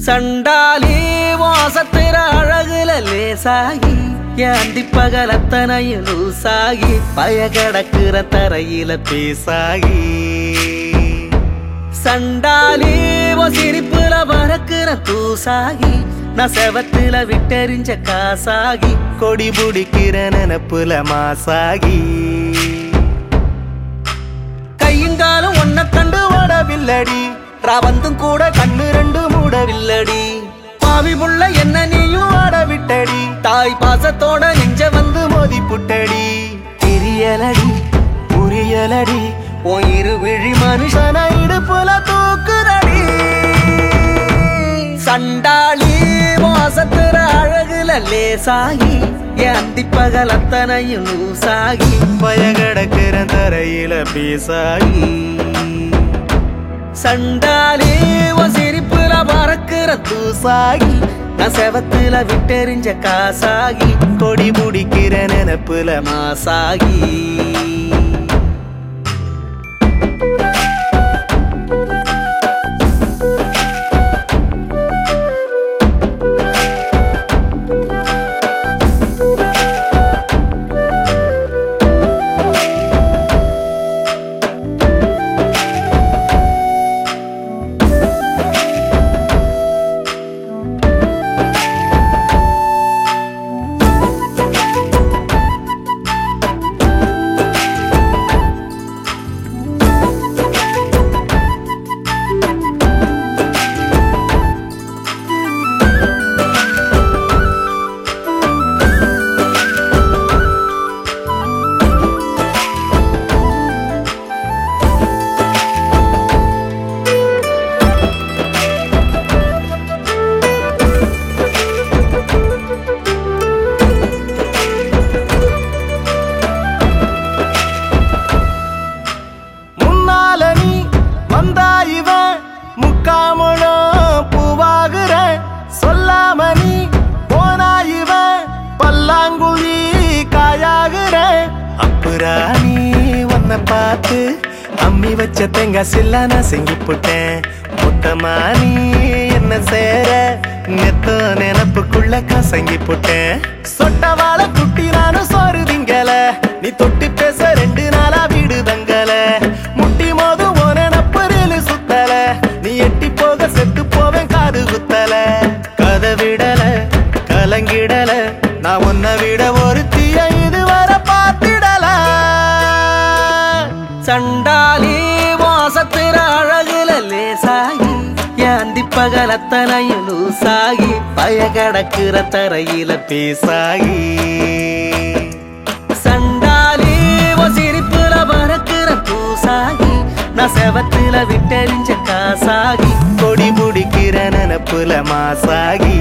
சண்டாலி வாசத்திர அழகுல லேசாகி ஏந்தி பகலத்தனையும் லூசாகி பய கிடக்குற தரையில பேசாகி சண்டாலி உன் சிரிப்புல பறக்குற தூசாகி நான் செவத்துல விட்டெறிஞ்ச காசாகி கொடி பிடிக்கிற நினப்புல மாசாகி கையுங்காலும் ஒன்ன கண்டு ஓடவில்லடி ராவந்தும் கூட கண்ணு ரெண்டு மூடவில்லடி பாவி புள்ள என்ன நீயும் ஆட விட்டடி தாய் பாசத்தோட நெஞ்ச வந்து மோதி புட்டடி தெரியலடி புரியலடி உன் இரு விழி மனுஷன இடுப்புல தூக்குதடி சண்டாளி வாசத்துற அழகுல லேசாகி என் அந்திப்பகல் அத்தனையும் லூசாகி பயகடக்கிற தரையில பேசாகி சண்டாலி உன் சிரிப்புல பறக்கிற தூசாகி நான் செவத்துல விட்டெறிஞ்ச காசாகி கொடி முடிக்கிற நினப்புல மாசாகி முன்னால நீ வந்தா இவன் முக்காமலும் பூவாகுற சொல்லாம நீ போனா இவன் பல்லாங்குழி காயாகுற அப்புறா நீ உன்னை பார்த்து அம்மி வச்ச தேங்காய் சில்லா நான் செங்கி போட்டேன் மொத்தமா நீ என்ன சேர நெத்த நினப்புக்குள்ள கசங்கி போட்டேன் சொட்ட வாழ குட்டி நானும் சோறு திங்கல நீ தொட்டு பேச ரெண்டு நாளா வீடு தங்கல முட்டி மோது ஓன நப்பரில் சுத்தல நீ எட்டி போக செத்து போவேன் காது குத்தல கதை விடல கலங்கிடல நான் உன்னை விட ஒரு தீய இதுவரை பார்த்திடல சண்டாலி வாசத்திர அழகுல லேசாகி ஏந்தி பகலத்தனையும் லூசாகி பய கிடக்குற தரையில பேசாகி சண்டாலி உன் சிரிப்புல பறக்குற பூசாகி நான் செவத்துல விட்டெறிஞ்ச காசாகி கொடி முடிக்கிற நினப்புல மாசாகி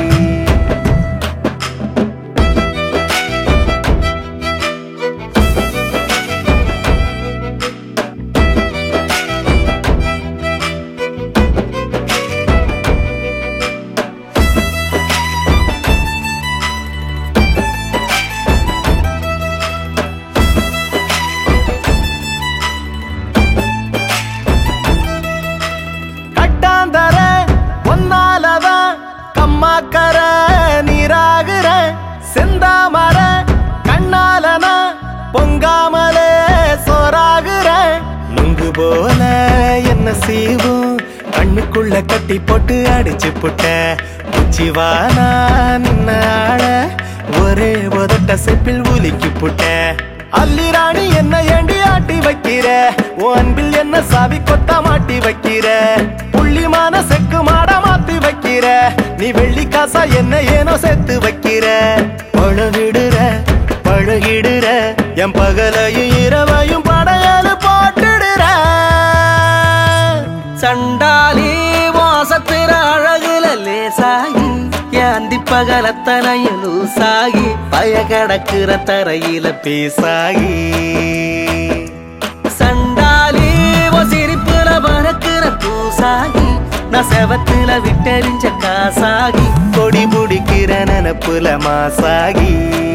கட்டாந்தர ஒன்னாலதான் கம்மாக்கர நீராகுற செந்தாமர கண்ணாலனா பொங்காமலே சோறாகுற நுங்கு போல என்ன செய்வோம் கண்ணுக்குள்ள கட்டி போட்டு அடிச்சு புட்ட உச்சிவானா நின்ன ஆள ஒரே உதட்ட செப்பில் உலுக்கி புட்ட அல்லி ராணி என்ன ஏண்டி ஆட்டி வைக்கிற உன் அன்பில் என்ன சாவி கொத்தா மாட்டி வைக்கிற புள்ளிமான செக்கு மாட மாத்தி வைக்கிற நீ வெள்ளி காசா என்ன ஏனோ சேர்த்து வைக்கிற பழகிடுற பழகிடுற என் பகலையும் இரவையும் படையலு போட்டுடுற சண்டாலி வாசத்திர அழகுல லேசாகி ஏந்தி பகலத்தனையும் லூசாகி பய கிடக்குற தரையில பேசாகி சண்டாலி உன் சிரிப்புல பறக்குற பூசாகி நான் செவத்துல விட்டெறிஞ்ச காசாகி கொடி பிடிக்கிற நினப்புல மாசாகி